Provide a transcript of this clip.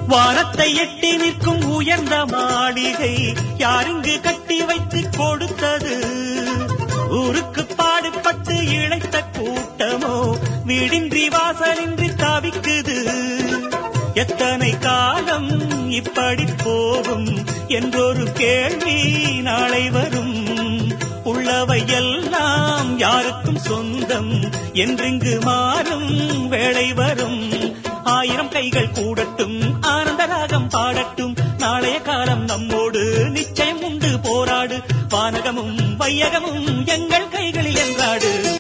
வானத்தை எட்டி நிற்கும் உயர்ந்த மாளிகை யாருங்கு கட்டி வைத்து கொடுத்தது ஊருக்கு பாடுபட்டு இழைத்த கூட்டமோ வீடின்றி வாசலின்றி தவிக்குது எத்தனை காலம் இப்படி போகும் என்றொரு கேள்வி நாளை வரும் உள்ளவை எல்லாம் யாருக்கும் சொந்தம் என்றிங்கு மாறும் வேளை வரும் ஆயிரம் கைகள் கூடட்டும் ஆனந்த ராகம் பாடட்டும் நாளைய காலம் நம்மோடு நிச்சயம் உண்டு போராடு வானகமும் வையகமும் எங்கள் கைகளில் என்றாடு